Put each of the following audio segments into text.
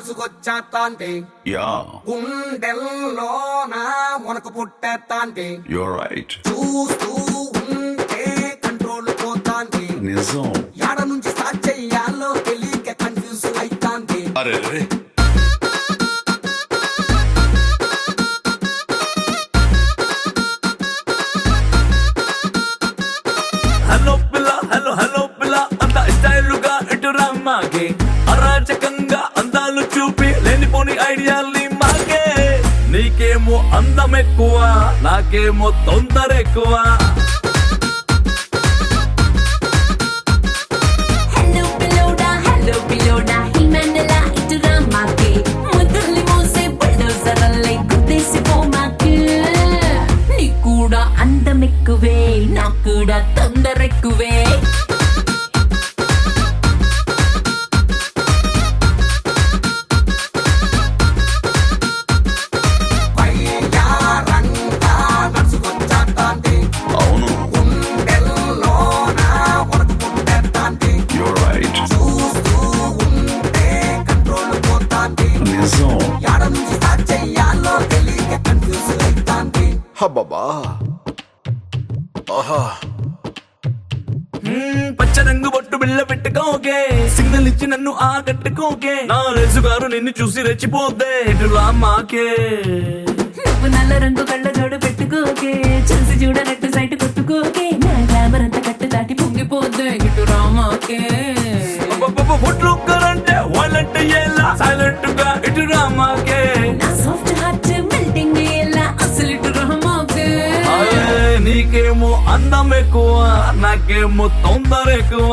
మనసుకొచ్చేస్తాంటే Yeah, గుండెల్లోన మనకు పుట్టేస్తాంటే you're right. చూస్తూ ఉంటే కంట్రోల్ పోతాంటే నిజం యాడ నుంచి స్టార్ట్ చెయ్యాలో తెలియక కన్ఫ్యూజ్ అయితాంటే అరే రే హలో పిల్ల హలో హలో పిల్ల అంత స్టైలుగా ఇటు రమ్మాకే అరాచకంగా అందాలు చూపి లేనిపోని ఐడియాల్ని మాకే నీకేమో అందం ఎక్కువ నాకేమో తొందర ఎక్కువ హలో పిల్లోడా హలో పిల్లోడా హిమానలా ఇటు రామాకే ముద్దుల్ని మోసే బుల్డోజర్లే గుద్దేసి పోమాకే నీ కూడా అందం ఎక్కువే నాకు కూడా తొందర ఎక్కువే పయ్యారంతా మనసుకొచ్చేస్తాంటే అవును గుండెల్లోన మనకు పుట్టేస్తాంటే you're right. చూస్తూ ఉంటే కంట్రోల్ పోతాంటే నిజం యాడ నుంచి స్టార్ట్ చెయ్యాలో తెలియక కన్ఫ్యూజ్ అయితాంటే హబ్బబ్బా ఆహా మ్మ్, పచ్చ రంగు బొట్టు బిళ్ళ పెట్టుకోకే సిగ్నల్ ఇచ్చి నన్ను ఆకట్టుకోకే నా రేసుగారు నిన్ను చూసి రెచ్చిపోతే ఇటు రామాకే నువ్వు నల్ల రంగు కళ్ళ జోడు పెట్టుకోకే చూసి చూడనట్టు సైట్ కొట్టుకోకే నా గ్లామర్ అంతా కట్టు దాటి పొంగిపోద్దే ఇటు రామాకే ఒట్లు అంటే వాళ్ళంటే ఎలా సైలెంట్ గా ఇటు రామాకే నా సాఫ్ట్ హార్ట్ మెల్టింగ్ ఎలా అసలు ఇటు రామాకే అరే, నీకేమో అందం ఎక్కువ నాకేమో తొందర ఎక్కువ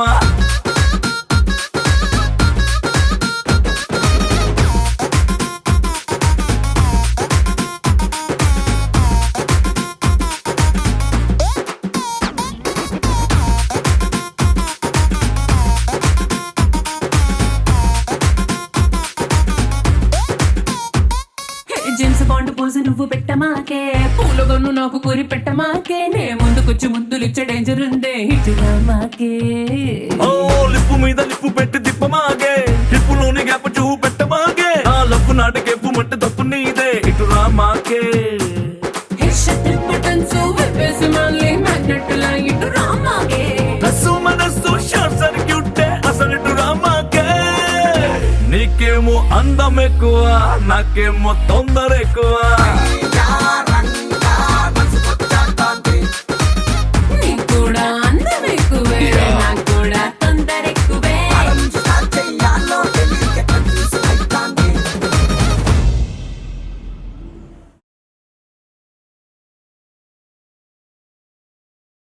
జెమ్స్ బాండ్ పోసి నువ్వు పెట్టమాకే పూలగొన్ను నాకు కూరి పెట్టమాకే నే ముందుకొచ్చి ముద్దులు ఇచ్చే డేంజర్ ఉందే ఇటు రామాకే ఓ లిప్పు మీద లిప్పు పెట్టి తిప్పమాగే లిప్పులోని గ్యాప్ చూ పెట్టమాగే ఆ లప్పు నాటకేపు మట్టి తప్పు నీదే ఇటు రామాకే షటిల్ బటన్స్ విప్పేసి మళ్ళీ మ్యాగ్నెట్ లా ఇటు రామాకే నస్సు మనస్సు షార్ట్ సర్క్యూట్ అసలు ఇటు రామాకే నీకేమో అందం ఎక్కువ నాకేమో తొందర ఎక్కువ